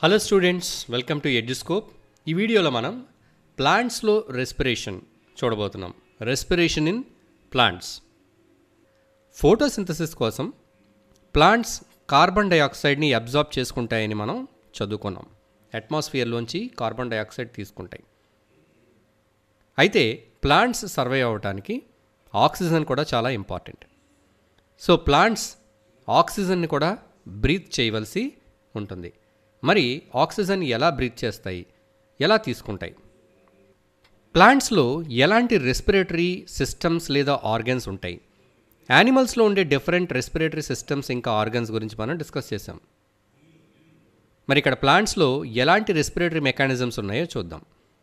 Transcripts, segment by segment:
hello students welcome to Eduscope ఈ వీడియోలో మనం ప్లాంట్స్లో రెస్పిరేషన్ చూడబోతున్నాం రెస్పిరేషన్ ఇన్ ప్లాంట్స్ ఫోటోసింథసిస్ కోసం ప్లాంట్స్ కార్బన్ డైఆక్సైడ్ని అబ్జార్బ్ చేసుకుంటాయని మనం చదువుకున్నాం అట్మాస్ఫియర్లోంచి కార్బన్ డైఆక్సైడ్ తీసుకుంటాయి అయితే ప్లాంట్స్ సర్వే అవ్వడానికి ఆక్సిజన్ కూడా చాలా ఇంపార్టెంట్ సో ప్లాంట్స్ ఆక్సిజన్ని కూడా బ్రీత్ చేయవలసి ఉంటుంది మరి ఆక్సిజన్ ఎలా బ్రీత్ చేస్తాయి ఎలా తీసుకుంటాయి ప్లాంట్స్లో ఎలాంటి రెస్పిరేటరీ సిస్టమ్స్ లేదా ఆర్గన్స్ ఉంటాయి యానిమల్స్లో ఉండే డిఫరెంట్ రెస్పిరేటరీ సిస్టమ్స్ ఇంకా ఆర్గన్స్ గురించి మనం డిస్కస్ చేసాం మరి ఇక్కడ ప్లాంట్స్లో ఎలాంటి రెస్పిరేటరీ మెకానిజమ్స్ ఉన్నాయో చూద్దాం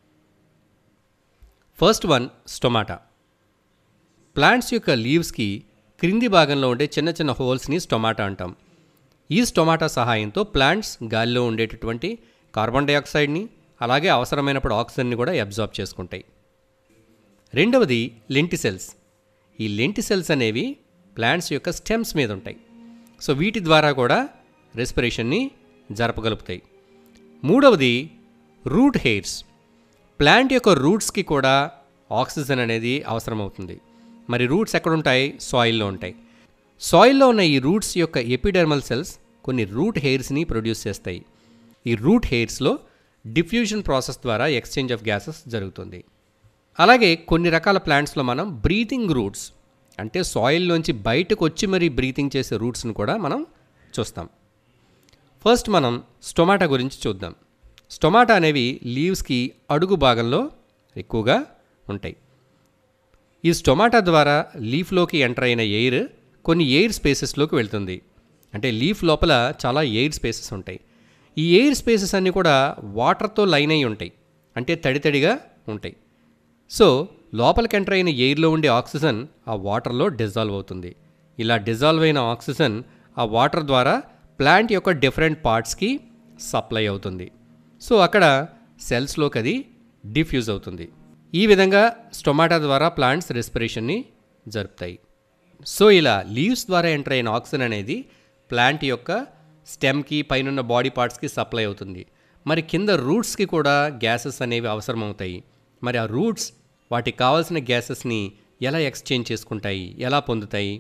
ఫస్ట్ వన్ స్టొమాటా ప్లాంట్స్ యొక్క లీవ్స్కి క్రింది భాగంలో ఉండే చిన్న చిన్న హోల్స్ని స్టొమాటా అంటాం ఈ స్టొమాటా సహాయంతో ప్లాంట్స్ గాలిలో ఉండేటటువంటి కార్బన్ డైఆక్సైడ్ని అలాగే అవసరమైనప్పుడు ఆక్సిజన్ని కూడా అబ్జార్బ్ చేసుకుంటాయి రెండవది లెంటిసెల్స్ ఈ లెంటిసెల్స్ అనేవి ప్లాంట్స్ యొక్క స్టెమ్స్ మీద ఉంటాయి సో వీటి ద్వారా కూడా రెస్పిరేషన్ని జరపగలుగుతాయి మూడవది రూట్ హెయిర్స్ ప్లాంట్ యొక్క రూట్స్కి కూడా ఆక్సిజన్ అనేది అవసరమవుతుంది మరి రూట్స్ ఎక్కడ ఉంటాయి సాయిల్లో ఉంటాయి సాయిల్లో ఉన్న ఈ రూట్స్ యొక్క ఎపిడెర్మల్ సెల్స్ కొన్ని రూట్ హెయిర్స్ని ప్రొడ్యూస్ చేస్తాయి ఈ రూట్ హెయిర్స్లో డిఫ్యూజన్ ప్రాసెస్ ద్వారా ఎక్స్చేంజ్ ఆఫ్ గ్యాసెస్ జరుగుతుంది అలాగే కొన్ని రకాల ప్లాంట్స్లో మనం బ్రీతింగ్ రూట్స్ అంటే సాయిల్లోంచి బయటకు వచ్చి మరీ బ్రీతింగ్ చేసే రూట్స్ని కూడా మనం చూస్తాం ఫస్ట్ మనం స్టొమాటా గురించి చూద్దాం స్టొమాటా అనేవి లీవ్స్కి అడుగు భాగంలో ఎక్కువగా ఉంటాయి ఈ స్టొమాటా ద్వారా లీఫ్లోకి ఎంటర్ అయిన ఎయిర్ కొన్ని ఎయిర్ స్పేసెస్లోకి వెళ్తుంది అంటే లీఫ్ లోపల చాలా ఎయిర్ స్పేసెస్ ఉంటాయి ఈ ఎయిర్ స్పేసెస్ అన్నీ కూడా వాటర్తో లైన్ అయి ఉంటాయి అంటే తడి తడిగా ఉంటాయి సో లోపలికి ఎంటర్ అయిన ఎయిర్లో ఉండే ఆక్సిజన్ ఆ వాటర్లో డిజాల్వ్ అవుతుంది ఇలా డిజాల్వ్ అయిన ఆక్సిజన్ ఆ వాటర్ ద్వారా ప్లాంట్ యొక్క డిఫరెంట్ పార్ట్స్కి సప్లై అవుతుంది సో అక్కడ సెల్స్లోకి అది డిఫ్యూజ్ అవుతుంది ఈ విధంగా స్టొమాటా ద్వారా ప్లాంట్స్ రెస్పిరేషన్ని జరుపుతాయి సో ఇలా లీవ్స్ ద్వారా ఎంటర్ అయిన ఆక్సిజన్ అనేది ప్లాంట్ యొక్క స్టెమ్కి పైనున్న బాడీ పార్ట్స్కి సప్లై అవుతుంది మరి కింద రూట్స్కి కూడా గ్యాసెస్ అనేవి అవసరమవుతాయి మరి ఆ రూట్స్ వాటికి కావాల్సిన గ్యాసెస్ని ఎలా ఎక్స్చేంజ్ చేసుకుంటాయి ఎలా పొందుతాయి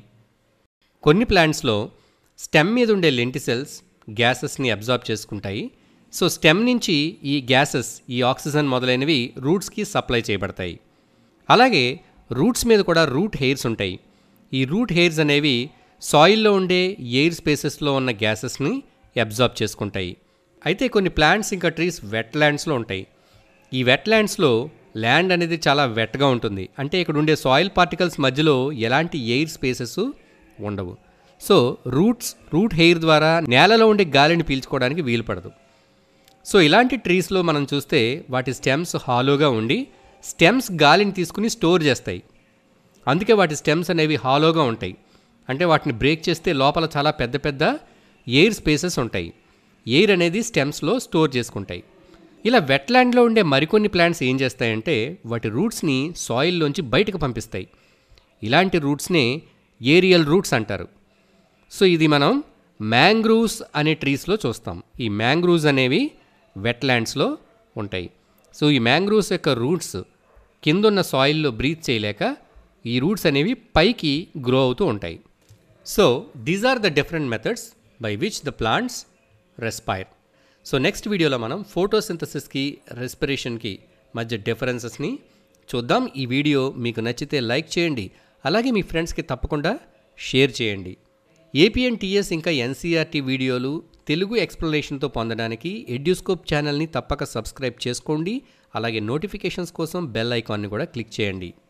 కొన్ని ప్లాంట్స్లో స్టెమ్ మీద ఉండే లెంటిసెల్స్ గ్యాసెస్ని అబ్జార్బ్ చేసుకుంటాయి సో స్టెమ్ నుంచి ఈ గ్యాసెస్ ఈ ఆక్సిజన్ మొదలైనవి రూట్స్కి సప్లై చేయబడతాయి అలాగే రూట్స్ మీద కూడా రూట్ హెయిర్స్ ఉంటాయి ఈ రూట్ హెయిర్స్ అనేవి సాయిల్లో ఉండే ఎయిర్ స్పేసెస్లో ఉన్న గ్యాసెస్ని అబ్జార్బ్ చేసుకుంటాయి అయితే కొన్ని ప్లాంట్స్ ఇంకా ట్రీస్ వెట్ ల్యాండ్స్లో ఉంటాయి ఈ వెట్ ల్యాండ్స్లో ల్యాండ్ అనేది చాలా వెట్గా ఉంటుంది అంటే ఇక్కడ ఉండే సాయిల్ పార్టికల్స్ మధ్యలో ఎలాంటి ఎయిర్ స్పేసెస్ ఉండవు సో రూట్స్ రూట్ హెయిర్ ద్వారా నేలలో ఉండే గాలిని పీల్చుకోవడానికి వీలు పడదు సో ఇలాంటి ట్రీస్లో మనం చూస్తే వాటి స్టెమ్స్ హాలోగా ఉండి స్టెమ్స్ గాలిని తీసుకుని స్టోర్ చేస్తాయి అందుకే వాటి స్టెమ్స్ అనేవి హాలోగా ఉంటాయి అంటే వాటిని బ్రేక్ చేస్తే లోపల చాలా పెద్ద పెద్ద ఎయిర్ స్పేసెస్ ఉంటాయి ఎయిర్ అనేది స్టెమ్స్లో స్టోర్ చేసుకుంటాయి ఇలా వెట్లాండ్లో ఉండే మరికొన్ని ప్లాంట్స్ ఏం చేస్తాయంటే వాటి రూట్స్ని సాయిల్లోంచి బయటకు పంపిస్తాయి ఇలాంటి రూట్స్నే ఏరియల్ రూట్స్ అంటారు సో ఇది మనం మ్యాంగ్రూవ్స్ అనే ట్రీస్లో చూస్తాం ఈ మ్యాంగ్రూవ్స్ అనేవి వెట్లాండ్స్లో ఉంటాయి సో ఈ మ్యాంగ్రూవ్స్ యొక్క రూట్స్ కిందున్న సాయిల్లో బ్రీత్ చేయలేక ఈ రూట్స్ అనేవి పైకి గ్రో అవుతూ ఉంటాయి so these are the different methods by which the plants respire so next వీడియోలో మనం ఫోటోసింథసిస్కి రెస్పిరేషన్కి మధ్య డిఫరెన్సెస్ని చూద్దాం ఈ వీడియో మీకు నచ్చితే లైక్ చేయండి అలాగే మీ ఫ్రెండ్స్కి తప్పకుండా షేర్ చేయండి ఏపీఎన్ టీఎస్ ఇంకా ఎన్సీఆర్టీ వీడియోలు తెలుగు ఎక్స్ప్లెనేషన్తో పొందడానికి ఎడ్యూస్కోప్ ఛానల్ని తప్పక సబ్స్క్రైబ్ చేసుకోండి అలాగే నోటిఫికేషన్స్ కోసం బెల్ ఐకాన్ని కూడా క్లిక్ చేయండి